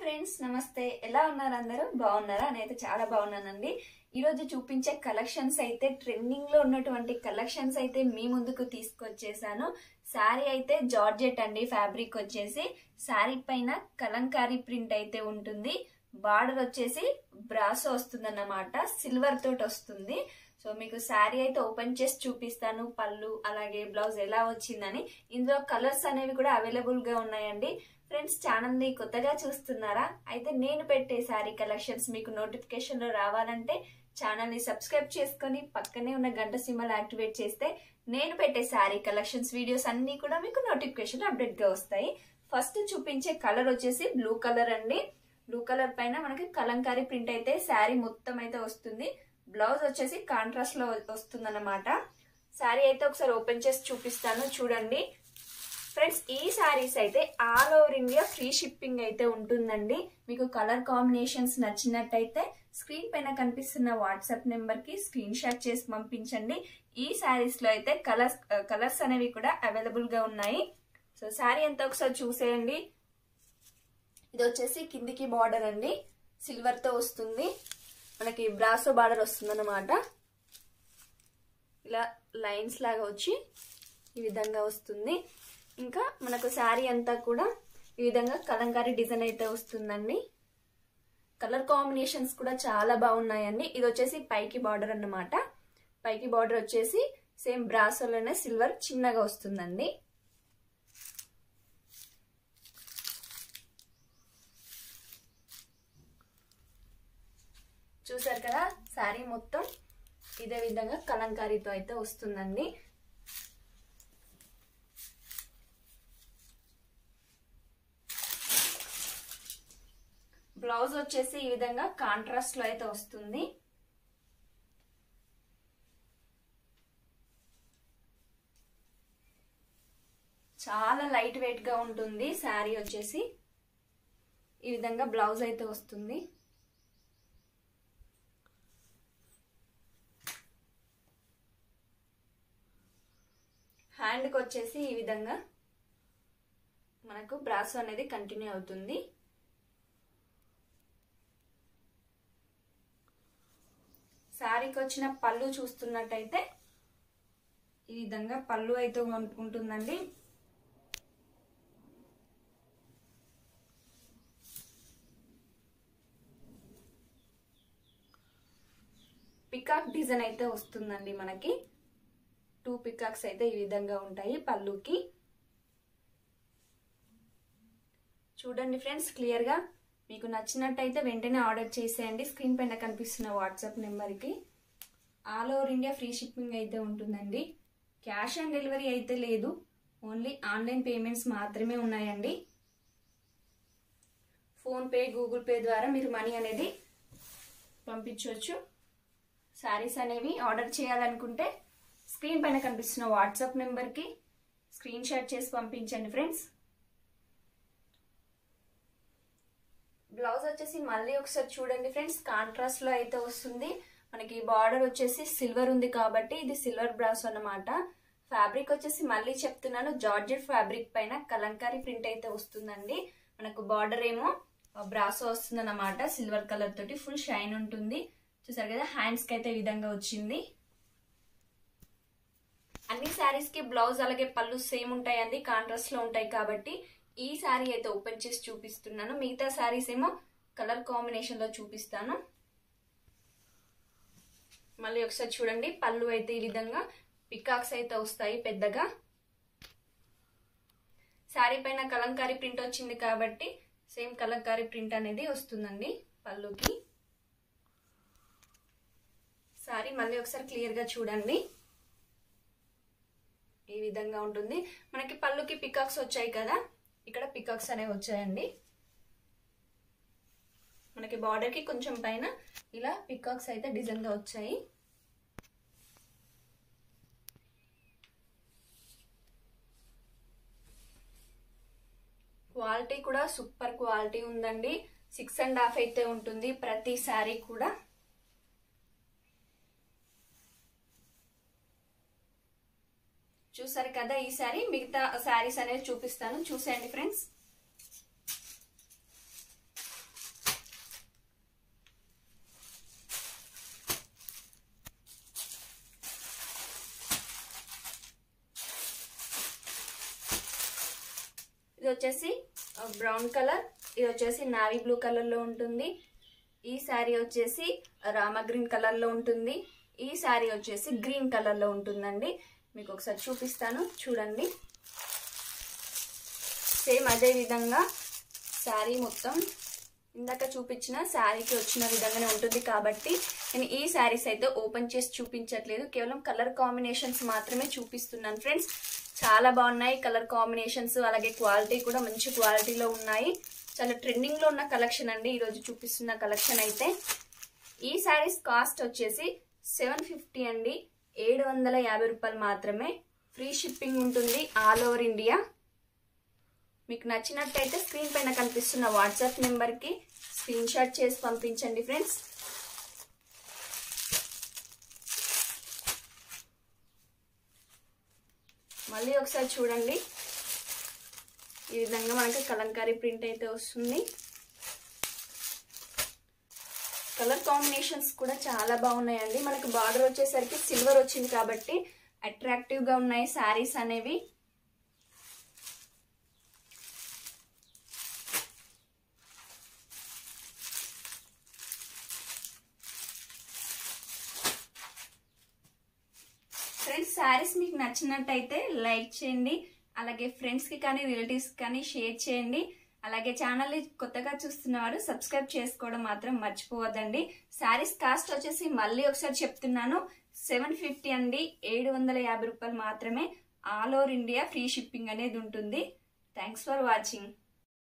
friends నమస్తే ఎలా ఉన్నారు అందరూ బాగున్నారా నేనైతే చాలా బాగున్నానండి ఈరోజు చూపించే కలెక్షన్స్ అయితే ట్రెండింగ్ లో ఉన్నటువంటి కలెక్షన్స్ అయితే మీ ముందుకు తీసుకొచ్చేసాను శారీ అయితే జార్జెట్ అండి ఫ్యాబ్రిక్ వచ్చేసి శారీ పైన కలంకారీ ప్రింట్ అయితే ఉంటుంది బార్డర్ వచ్చేసి బ్రాసో వస్తుందన్నమాట సిల్వర్ తోటి వస్తుంది సో మీకు శారీ అయితే ఓపెన్ చేసి చూపిస్తాను పళ్ళు అలాగే బ్లౌజ్ ఎలా వచ్చిందని ఇందులో కలర్స్ అనేవి కూడా అవైలబుల్ గా ఉన్నాయండి ఫ్రెండ్స్ ఛానల్ ని కొత్తగా చూస్తున్నారా అయితే నేను పెట్టే శారీ కలెక్షన్స్ మీకు నోటిఫికేషన్ లో రావాలంటే ఛానల్ ని సబ్స్క్రైబ్ చేసుకొని పక్కనే ఉన్న గంట సింబల్ యాక్టివేట్ చేస్తే నేను పెట్టే శారీ కలెక్షన్స్ వీడియోస్ అన్ని కూడా మీకు నోటిఫికేషన్ అప్డేట్ గా వస్తాయి ఫస్ట్ చూపించే కలర్ వచ్చేసి బ్లూ కలర్ అండి బ్లూ కలర్ పైన మనకి కలంకారీ ప్రింట్ అయితే శారీ మొత్తం అయితే వస్తుంది బ్లౌజ్ వచ్చేసి కాంట్రాస్ట్ లో వస్తుంది అనమాట శారీ అయితే ఒకసారి ఓపెన్ చేసి చూపిస్తాను చూడండి ఫ్రెండ్స్ ఈ శారీస్ అయితే all over India free shipping అయితే ఉంటుందండి మీకు కలర్ కాంబినేషన్స్ నచ్చినట్టయితే స్క్రీన్ పైన కనిపిస్తున్న వాట్సాప్ నెంబర్ కి స్క్రీన్ షాట్ చేసి పంపించండి ఈ శారీస్ లో అయితే కలర్స్ కలర్స్ అనేవి కూడా అవైలబుల్ గా ఉన్నాయి సో శారీ ఎంత ఒకసారి చూసేయండి ఇది వచ్చేసి కిందికి బార్డర్ అండి సిల్వర్ తో వస్తుంది మనకి బ్రాసో బార్డర్ వస్తుంది అనమాట ఇలా లైన్స్ లాగా వచ్చి ఈ విధంగా వస్తుంది ఇంకా మనకు శారీ అంతా కూడా ఈ విధంగా కలంకారీ డిజైన్ అయితే వస్తుందండి కలర్ కాంబినేషన్స్ కూడా చాలా బాగున్నాయండి ఇది వచ్చేసి పైకి బార్డర్ అన్నమాట పైకి బార్డర్ వచ్చేసి సేమ్ బ్రాసోలోనే సిల్వర్ చిన్నగా వస్తుందండి చూసారు కదా శారీ మొత్తం ఇదే విధంగా కలంకారీతో అయితే వస్తుందండి బ్లౌజ్ వచ్చేసి ఈ విధంగా కాంట్రాస్ట్ లో అయితే వస్తుంది చాలా లైట్ వెయిట్ గా ఉంటుంది శారీ వచ్చేసి ఈ విధంగా బ్లౌజ్ అయితే వస్తుంది హ్యాండ్కి వచ్చేసి ఈ విధంగా మనకు బ్రాసో అనేది కంటిన్యూ అవుతుంది శారీకి వచ్చిన పళ్ళు చూస్తున్నట్టయితే ఈ విధంగా పళ్ళు అయితే ఉంటుందండి పికాక్ డిజైన్ అయితే వస్తుందండి మనకి టూ పికాక్స్ అయితే ఈ విధంగా ఉంటాయి పళ్ళుకి చూడండి ఫ్రెండ్స్ క్లియర్గా మీకు నచ్చినట్టయితే వెంటనే ఆర్డర్ చేసేయండి స్క్రీన్ పైన కనిపిస్తున్న వాట్సాప్ నెంబర్కి all over India free shipping అయితే ఉంటుందండి క్యాష్ ఆన్ డెలివరీ అయితే లేదు ఓన్లీ ఆన్లైన్ పేమెంట్స్ మాత్రమే ఉన్నాయండి ఫోన్పే గూగుల్ పే ద్వారా మీరు మనీ అనేది పంపించవచ్చు శారీస్ అనేవి ఆర్డర్ చేయాలనుకుంటే స్క్రీన్ పైన కనిపిస్తున్న వాట్సాప్ నెంబర్కి స్క్రీన్ షాట్ చేసి పంపించండి ఫ్రెండ్స్ బ్లౌజ్ వచ్చేసి మళ్ళీ ఒకసారి చూడండి ఫ్రెండ్స్ కాంట్రాస్ట్ లో అయితే వస్తుంది మనకి బార్డర్ వచ్చేసి సిల్వర్ ఉంది కాబట్టి ఇది సిల్వర్ బ్రాస్ అన్నమాట ఫ్యాబ్రిక్ వచ్చేసి మళ్ళీ చెప్తున్నాను జార్జెట్ ఫ్యాబ్రిక్ పైన కలంకారీ ప్రింట్ అయితే వస్తుందండి మనకు బార్డర్ ఏమో బ్రాసో వస్తుంది అన్నమాట సిల్వర్ కలర్ తోటి ఫుల్ షైన్ ఉంటుంది చూసారు కదా హ్యాండ్స్ కి అయితే ఈ విధంగా వచ్చింది అన్ని శారీస్ కి బ్లౌజ్ అలాగే పళ్ళు సేమ్ ఉంటాయండి కాంట్రాస్ట్ లో ఉంటాయి కాబట్టి ఈ శారీ అయితే ఓపెన్ చేసి చూపిస్తున్నాను మిగతా శారీస్ ఏమో కలర్ కాంబినేషన్ లో చూపిస్తాను మళ్ళీ ఒకసారి చూడండి పళ్ళు అయితే ఈ విధంగా పికాక్స్ అయితే వస్తాయి పెద్దగా శారీ పైన కలంకారీ ప్రింట్ వచ్చింది కాబట్టి సేమ్ కలంకారీ ప్రింట్ అనేది వస్తుందండి పళ్ళుకి శారీ మళ్ళీ ఒకసారి క్లియర్ గా చూడండి ఈ విధంగా ఉంటుంది మనకి పళ్ళుకి పికాక్స్ వచ్చాయి కదా ఇక్కడ పికాక్స్ అనేవి వచ్చాయండి మనకి బార్డర్ కి కొంచెం పైన ఇలా పికాక్స్ అయితే డిజైన్ గా వచ్చాయి క్వాలిటీ కూడా సూపర్ క్వాలిటీ ఉందండి సిక్స్ అండ్ హాఫ్ అయితే ఉంటుంది ప్రతి శారీ కూడా చూసారు కదా ఈ శారీ మిగతా శారీస్ అనేది చూపిస్తాను చూసేయండి ఫ్రెండ్స్ వచ్చేసి బ్రౌన్ కలర్ ఇది వచ్చేసి నావీ బ్లూ కలర్లో ఉంటుంది ఈ శారీ వచ్చేసి రామ గ్రీన్ కలర్లో ఉంటుంది ఈ శారీ వచ్చేసి గ్రీన్ కలర్లో ఉంటుందండి మీకు ఒకసారి చూపిస్తాను చూడండి సేమ్ అదే విధంగా శారీ మొత్తం ఇందాక చూపించిన శారీకి వచ్చిన విధంగానే ఉంటుంది కాబట్టి నేను ఈ శారీస్ అయితే ఓపెన్ చేసి చూపించట్లేదు కేవలం కలర్ కాంబినేషన్స్ మాత్రమే చూపిస్తున్నాను ఫ్రెండ్స్ చాలా బాగున్నాయి కలర్ కాంబినేషన్స్ అలాగే క్వాలిటీ కూడా మంచి క్వాలిటీలో ఉన్నాయి చాలా ట్రెండింగ్లో ఉన్న కలెక్షన్ అండి ఈరోజు చూపిస్తున్న కలెక్షన్ అయితే ఈ శారీస్ కాస్ట్ వచ్చేసి సెవెన్ ఫిఫ్టీ అండి ఏడు వందల యాభై రూపాయలు మాత్రమే ఫ్రీ షిప్పింగ్ ఉంటుంది ఆల్ ఓవర్ ఇండియా మీకు నచ్చినట్టయితే స్క్రీన్ పైన కనిపిస్తున్న వాట్సాప్ నెంబర్కి స్క్రీన్ షాట్ చేసి పంపించండి ఫ్రెండ్స్ మళ్ళీ ఒకసారి చూడండి ఈ విధంగా మనకి కలంకారీ ప్రింట్ అయితే వస్తుంది కలర్ కాంబినేషన్స్ కూడా చాలా బాగున్నాయండి మనకి బార్డర్ వచ్చేసరికి సిల్వర్ వచ్చింది కాబట్టి అట్రాక్టివ్గా ఉన్నాయి శారీస్ అనేవి ఫ్రెండ్స్ శారీస్ మీకు నచ్చినట్టయితే లైక్ చేయండి అలాగే ఫ్రెండ్స్కి కానీ రిలేటివ్స్కి కానీ షేర్ చేయండి అలాగే ఛానల్ని కొత్తగా చూస్తున్నవారు సబ్స్క్రైబ్ చేసుకోవడం మాత్రం మర్చిపోవద్దండి శారీస్ కాస్ట్ వచ్చేసి మళ్ళీ ఒకసారి చెప్తున్నాను సెవెన్ ఫిఫ్టీ అండి ఏడు వందల యాభై రూపాయలు మాత్రమే all over India free shipping అనేది ఉంటుంది థ్యాంక్స్ ఫర్ వాచింగ్